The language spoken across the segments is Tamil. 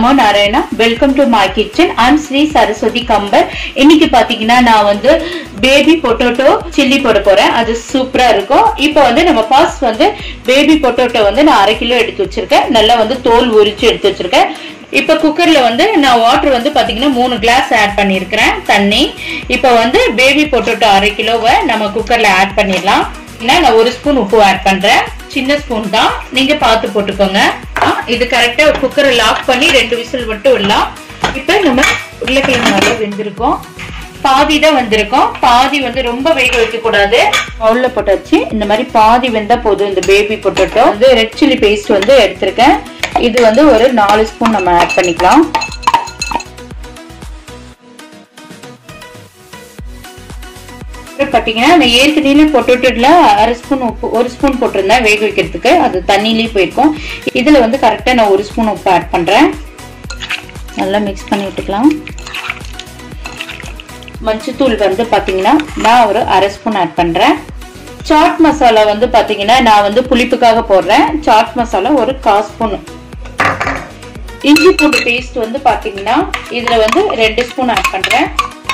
நமோ Narayana welcome to my kitchen I'm Sri Saraswathi Kambar இன்னைக்கு பாத்தீங்கன்னா நான் வந்து பேபி பொட்டோட்டோ சில்லி போட போறேன் அது சூப்பரா இருக்கும் இப்போ வந்து நம்ம ஃபர்ஸ்ட் வந்து பேபி பொட்டோட்டோ வந்து நான் அரை கிலோ எடுத்து வச்சிருக்கேன் நல்லா வந்து தோல் உரிச்சு எடுத்து வச்சிருக்கேன் இப்போ குக்கர்ல வந்து நான் வாட்டர் வந்து பாத்தீங்கன்னா மூணு கிளாஸ் ஆட் பண்ணியிருக்கிறேன் தண்ணி இப்போ வந்து பேபி பொட்டோட்டோ அரை கிலோவை நம்ம குக்கர்ல ஆட் பண்ணிடலாம் நான் ஒரு ஸ்பூன் உப்பு ஆட் பண்றேன் சின்ன ஸ்பூன் தான் நீங்க பார்த்து போட்டுக்கோங்க இது கரெக்டா குக்கரை லாக் பண்ணி ரெண்டு விசில் மட்டும் விடலாம் இப்ப நம்ம உருளைக்கிழங்கு நல்லா வெந்திருக்கோம் பாதி தான் வந்திருக்கோம் பாதி வந்து ரொம்ப வேக வைக்க கூடாது பவுல்ல போட்டாச்சு இந்த மாதிரி பாதி வெந்தா போதும் இந்த பேபி பொட்டோட்டோ வந்து ரெட் சில்லி பேஸ்ட் வந்து எடுத்திருக்கேன் இது வந்து ஒரு நாலு ஸ்பூன் நம்ம ஆட் பண்ணிக்கலாம் பார்த்தீங்கன்னா நான் ஏற்கனவே பொட்டோட்டோல அரை ஸ்பூன் உப்பு ஒரு ஸ்பூன் போட்டிருந்தேன் வேக வைக்கிறதுக்கு அது தண்ணியிலேயே போயிருக்கும் இதில் வந்து கரெக்டாக நான் ஒரு ஸ்பூன் உப்பு ஆட் பண்ணுறேன் நல்லா மிக்ஸ் பண்ணி விட்டுக்கலாம் மஞ்சத்தூள் வந்து பார்த்தீங்கன்னா நான் ஒரு அரை ஸ்பூன் ஆட் பண்ணுறேன் சாட் மசாலா வந்து பார்த்தீங்கன்னா நான் வந்து புளிப்புக்காக போடுறேன் சாட் மசாலா ஒரு கால் ஸ்பூன் இஞ்சி பூண்டு பேஸ்ட் வந்து பார்த்தீங்கன்னா இதில் வந்து ரெண்டு ஸ்பூன் ஆட் பண்ணுறேன்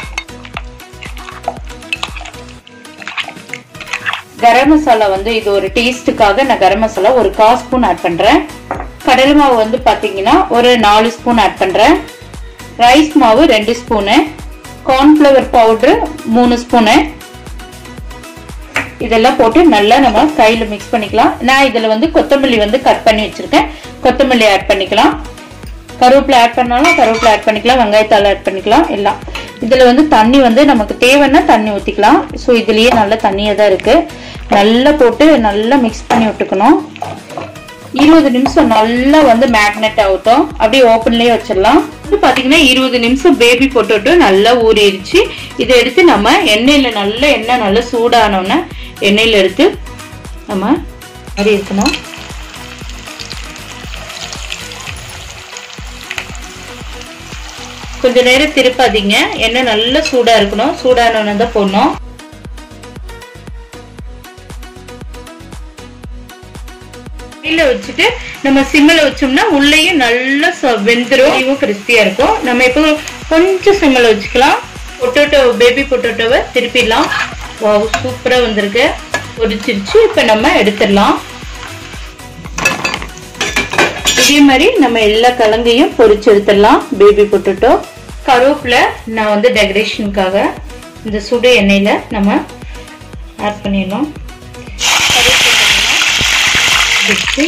கரம் மசாலா வந்து இது ஒரு டேஸ்ட்டுக்காக நான் கரம் மசாலா ஒரு கால் ஸ்பூன் ஆட் பண்றேன் கடலை மாவு வந்து பாத்தீங்கன்னா ஒரு நாலு ஸ்பூன் ஆட் பண்றேன் ரைஸ் மாவு ரெண்டு ஸ்பூனு கார்ன்ஃபிளவர் பவுடர் மூணு ஸ்பூனு இதெல்லாம் போட்டு நல்லா நம்ம கையில மிக்ஸ் பண்ணிக்கலாம் நான் இதுல வந்து கொத்தமல்லி வந்து கட் பண்ணி வச்சிருக்கேன் கொத்தமல்லி ஆட் பண்ணிக்கலாம் கருவேப்பிலை ஆட் பண்ணாலும் கருவேப்பிலை ஆட் பண்ணிக்கலாம் வெங்காயத்தாள் ஆட் பண்ணிக்கலாம் எல்லாம் இதுல வந்து தண்ணி வந்து நமக்கு தேவைன்னா தண்ணி ஊத்திக்கலாம் ஸோ இதுலயே நல்ல தண்ணியா தான் இருக்கு நல்லா போட்டு நல்லா மிக்ஸ் பண்ணி விட்டுக்கணும் இருபது நிமிஷம் நல்லா வந்து மேக்னெட் ஆகட்டும் அப்படியே ஓப்பன்லயே வச்சிடலாம் வந்து பாத்தீங்கன்னா இருபது நிமிஷம் பேபி போட்டுட்டு நல்லா ஊறிடுச்சு இதை எடுத்து நம்ம எண்ணெயில நல்லா எண்ணெய் நல்லா சூடானோன்னா எண்ணெயில எடுத்து நம்ம மாதிரி இருக்கணும் கொஞ்ச நேரம் திருப்பாதீங்க எண்ணெய் நல்லா சூடா இருக்கணும் சூடானோன்னு தான் போடணும் கீழே வச்சுட்டு நம்ம சிம்மில் வச்சோம்னா உள்ளேயும் நல்லா வெந்துரும் இதுவும் கிறிஸ்பியா இருக்கும் நம்ம இப்போ கொஞ்சம் சிம்மில் வச்சுக்கலாம் பொட்டோட்டோ பேபி பொட்டோட்டோவை திருப்பிடலாம் வாவ் சூப்பரா வந்திருக்கு பொரிச்சிருச்சு இப்போ நம்ம எடுத்துடலாம் இதே மாதிரி நம்ம எல்லா கிழங்கையும் பொரிச்சு எடுத்துடலாம் பேபி பொட்டோட்டோ கருவேப்பிலை நான் வந்து டெக்கரேஷனுக்காக இந்த சுடு எண்ணெயில் நம்ம ஆட் பண்ணிடலாம் வச்சு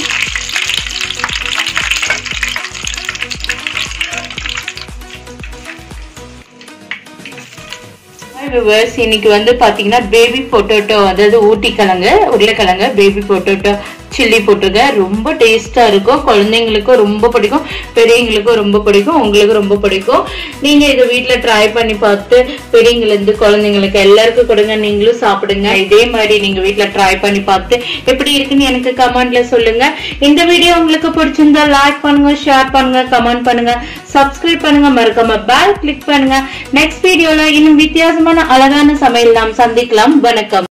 விவர்ஸ் இன்னைக்கு வந்து பாத்தீங்கன்னா பேபி பொட்டோட்டோ அதாவது ஊட்டி கிழங்கு உருளைக்கிழங்கு பேபி பொட்டோட்டோ சில்லி போட்டிருக்கேன் ரொம்ப டேஸ்டா இருக்கும் குழந்தைங்களுக்கும் ரொம்ப பிடிக்கும் பெரியவங்களுக்கும் ரொம்ப பிடிக்கும் உங்களுக்கு ரொம்ப பிடிக்கும் நீங்க இதை வீட்டுல ட்ரை பண்ணி பார்த்து பெரியவங்கள இருந்து குழந்தைங்களுக்கு எல்லாருக்கும் கொடுங்க நீங்களும் சாப்பிடுங்க இதே மாதிரி நீங்க வீட்டுல ட்ரை பண்ணி பார்த்து எப்படி இருக்குன்னு எனக்கு கமெண்ட்ல சொல்லுங்க இந்த வீடியோ உங்களுக்கு பிடிச்சிருந்தா லைக் பண்ணுங்க ஷேர் பண்ணுங்க கமெண்ட் பண்ணுங்க சப்ஸ்கிரைப் பண்ணுங்க மறக்காம பெல் கிளிக் பண்ணுங்க நெக்ஸ்ட் வீடியோல இன்னும் வித்தியாசமான அழகான சமையல் நாம் சந்திக்கலாம் வணக்கம்